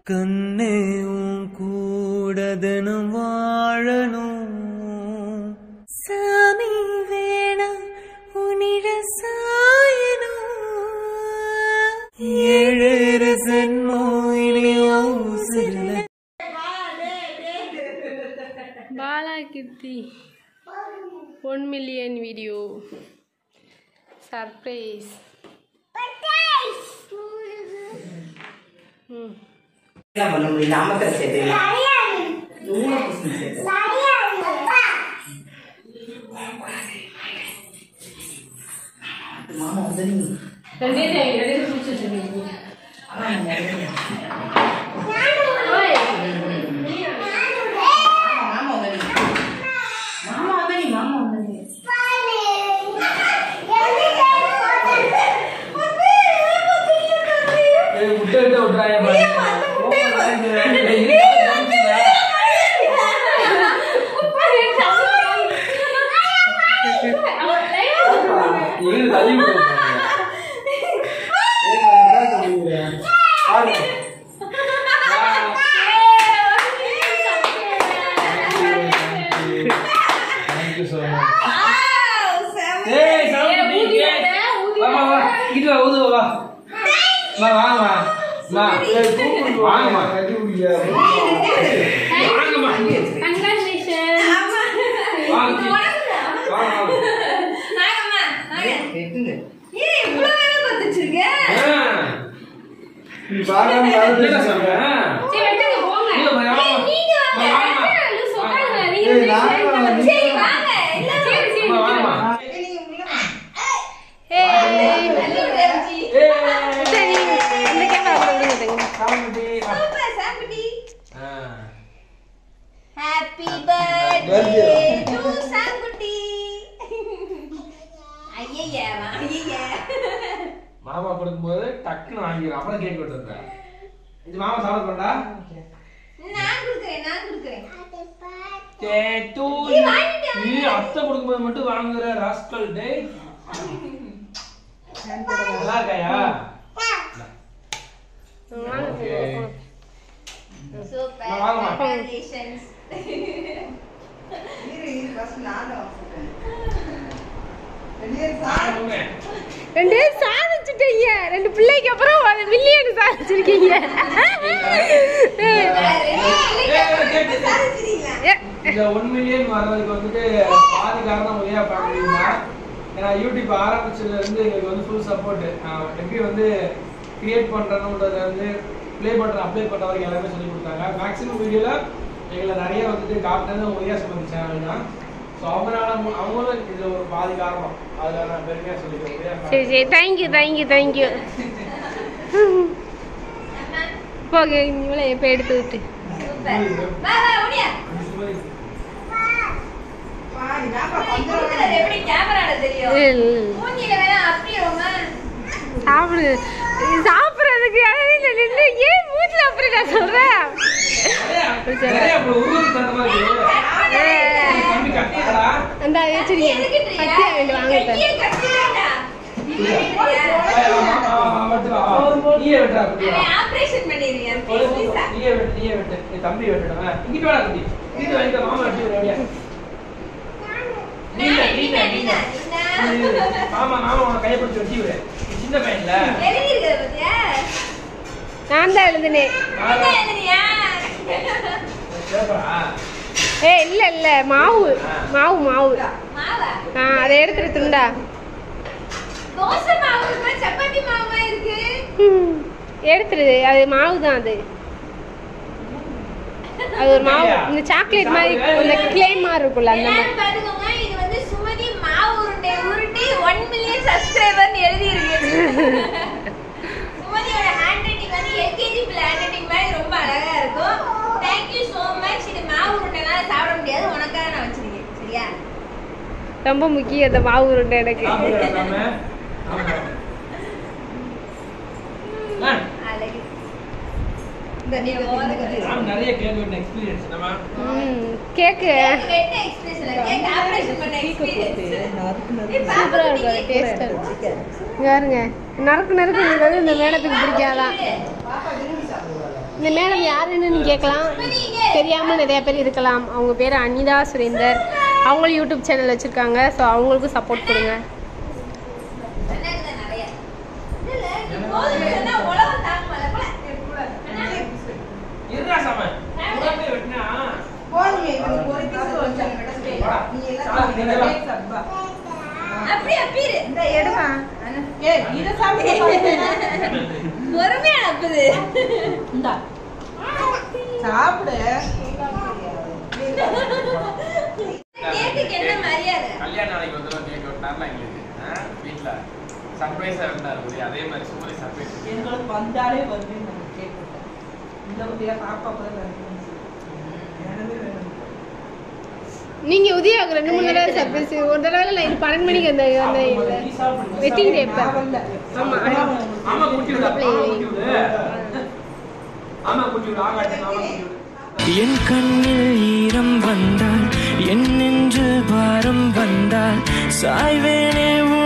கண்ணே உன் கூட தினம் வாழணும் சாமி வேணாம் உன்னிட சாயணும் ஏழேறு சென்மம் இனியோ சில பாலா கீர்த்தி ஒன் மில்லியன் வீடியோ சர்ப்ரைஸ் ம் எல்லாம் பண்ண முடியல அமக்கரை சேர்த்து நூறு பர்சன்ட் சேர்த்து மாமா வந்து நீ மாமா வந்து நீ மாமா வந்து நீ மாமா வந்து நீ முட்டை விட்டு விட்டுறாங்க இரு தள்ளி விட்டு தேங்க்யூ ஸோ மச் ஏய் சாமி வா வா வா இங்க வா ஊது வா வா வா வா வா வாங்கம்மா வாங்கம்மா கங்க்ராச்சுலேஷன் வாங்க வாங்க கேட்டுங்க என்ன சொல்றேன் சரி வெட்டுங்க போங்க இல்ல, வா, வா, வா. நீங்க வா, வாங்கம்மா. சொல்லுங்க நீங்க சரி வாங்க சரி சரி வா, வாங்கம்மா. ஏய் ஏய், சரி இந்த கேமரா கொடுங்க சாமி. ஆ. ஹாப்பி பர்த்டே டு சாங்குட்டி ஐயய்யா ஐயய்யா மாமா கொடுக்கும்போது டக்குன்னு வாங்கிடும் அப்புறம் கேக் வெட்டுறேன் இது மாமா சாப்பிட பண்ணா நான் கொடுக்குறேன் நான் கொடுக்குறேன் டேட்டு நீ அத்தை கொடுக்கும்போது மட்டும் வாங்குற ராஸ்கல் டே நல்லா இருக்காயா ஓகே சூப்பர் நான் வாங்கம்மா. கங்க்ராச்சுலேஷன்ஸ் ரெண்டு பேரும் சாதிச்சுட்டீங்க ரெண்டு பிள்ளைக்கு அப்புறம் ஒரு மில்லியன் சாதிச்சிருக்கீங்க ஏ, இந்த ஒன் மில்லியன் வர்றதுக்கு வந்துட்டு பாதி காரணம் உதயா பார்க்குறீங்கன்னா ஏன்னா யூடியூப் ஆரம்பிச்சதுல இருந்து எங்களுக்கு வந்து ஃபுல் சப்போர்ட் எப்படி வந்து கிரியேட் பண்றதுன்றத வந்து ப்ளே பண்ற அப்ளை பண்ற வரைக்கும் எல்லாமே சொல்லி கொடுத்தாங்க மேக்ஸிமம் வீடியோல எங்களை நிறைய வந்துட்டு காட்டினது உதயா சம்பந்தி சேனல் தான் ஸோ அவங்களால அவங்களும் இது ஒரு பாதி காரணம் அதில் நான் பெருமையாக சொல்லிக்கிறேன் உதயா சரி சரி தேங்க்யூ தேங்க்யூ தேங்க்யூ போக இவ்வளோ இப்போ எடுத்து விட்டு சூப்பர் வா வா ஓடியா கொடுக்குறது எப்படி கேமரால தெரியும் இல்ல, மூஞ்சில வேணா அப்படியோமா சாப்பிடு சாப்பிட்றதுக்கு இடையில நின்று ஏன் மூச்சில் அப்படி நான் சொல்கிறேன் நிறைய நிறைய அப்படி உருவத்துக்கு தகுந்த மாதிரி இருக்கு. தம்பி கட்டிடா அந்த வச்சிருக்கேன் கத்தியா வேண்டு வாங்கிட்டேன் கையை கட்டிடா நீயே வெட்டுறா குட்டியா ஆபரேஷன் பண்ணிருக்கேன் நீயே வெட்டு நீயே வெட்டு நீ தம்பி வெட்டுடா இங்கிட்டு வாடா குட்டி இங்கிட்டு வாங்கிட்டு மாமா வெட்டி விடுறியா நீங்க நீங்க நீங்க மாமா மாமா உன கையை பிடிச்சி வெட்டி விடு நீ சின்ன பையன்ல எழுதி இருக்கிறத பத்தியா நான் தான் எழுதுனேன் என்ன எழுதுறியா கேப்பா ஏ இல்லை இல்லை மாவு மாவு மாவு மாவா ஆ அதை எடுத்துட்டு துண்டா தோசை மாவு இருக்கா சப்பாத்தி மாவா இருக்கு ம், எடுத்துரு அது மாவு தான் அது அது ஒரு மாவு இந்த சாக்லேட் மாதிரி அந்த கிளே மாதிரி இருக்கும்ல அந்த மாதிரி எல்லாரும் பாத்துக்கோங்க இது வந்து சுமதி மாவு உருண்டை உருட்டி ஒன் மில்லியன் சப்ஸ்கிரைபர்னு எழுதி இருக்கு சுமதியோட ஹேண்ட் ரைட்டிங் வந்து எல்கேஜி பிள்ளை ஹேண்ட் ரைட்டிங் மாதிரி ரொம்ப அழகா இருக்கும் தேங்க்யூ ஸோ மச் இது மாவு உருண்டைனால சாப்பிட முடியாது உனக்காக நான் வச்சிருக்கேன் சரியா ரொம்ப முக்கியம் அந்த மாவு உருண்டை எனக்கு சாப்பிடுறா நம்ம ஆமா ஆ, அழகு நான் நிறைய கேக் வெட்டின எக்ஸ்பீரியன்ஸ் நம்ம ம் கேக்கு வெட்ட எக்ஸ்பிரஸ் இல்ல கேக் ஆபரேஷன் பண்ண எக்ஸ்பீரியன்ஸ் சூப்பராக இருக்கும் அது டேஸ்ட்டாக பாருங்க நறுக்கு நறுக்கு வந்து இந்த மேடத்துக்கு பிடிக்காதான் பாப்பா விரும்பி சாப்பிடுவாங்க இந்த மேடம் யாருன்னு நீ கேட்கலாம் தெரியாம நிறைய பேர் இருக்கலாம் அவங்க பேர் அனிதா சுரேந்தர் அவங்களும் யூடியூப் சேனல் வச்சிருக்காங்க ஸோ அவங்களுக்கும் சப்போர்ட் கொடுங்க அண்ணாக்கு நிறைய இல்ல நீ போதும் சொன்னா உலகம் தாங்க மாட்டல இருடா சாம உடம்பே வெட்டினா அப்படி அப்பீரு இந்த எடுமா ஏ இத பொறுமையா அனுப்புது இந்தா சாப்பிடு கேக்குக்கு என்ன மரியாதை கல்யாண நாளைக்கு வந்துடும் கேட்க விட்டாருல எங்களுக்கு ஆ? வீட்ல சர்ப்ரைஸா இருந்தாரு புரிய அதே மாதிரி சூப்பர் சர்ப்ரைஸ் எங்களுக்கு வந்தாலே வந்து நம்ம கேட்கணும் இந்த பத்தியா பாப்பா கூட எனக்கு வேணும் நீங்க உதயாவுக்கு ரெண்டு மூணு தடவை சர்ப்ரைஸ் ஒரு தடவை இல்லை இது பன்னெண்டு மணிக்கு அந்த அந்த வெட்டிங் டே நான் வரல. ஆமா ஆமா குட்டி விடு ஆமா குட்டி விடு ஆமா குட்டி விடு ஆகாட்டி ஆமா குட்டி விடு என் கண்ணில் ஈரம் வந்தால் என் நெஞ்சில் பாரம் வந்தால் சாய்வேனே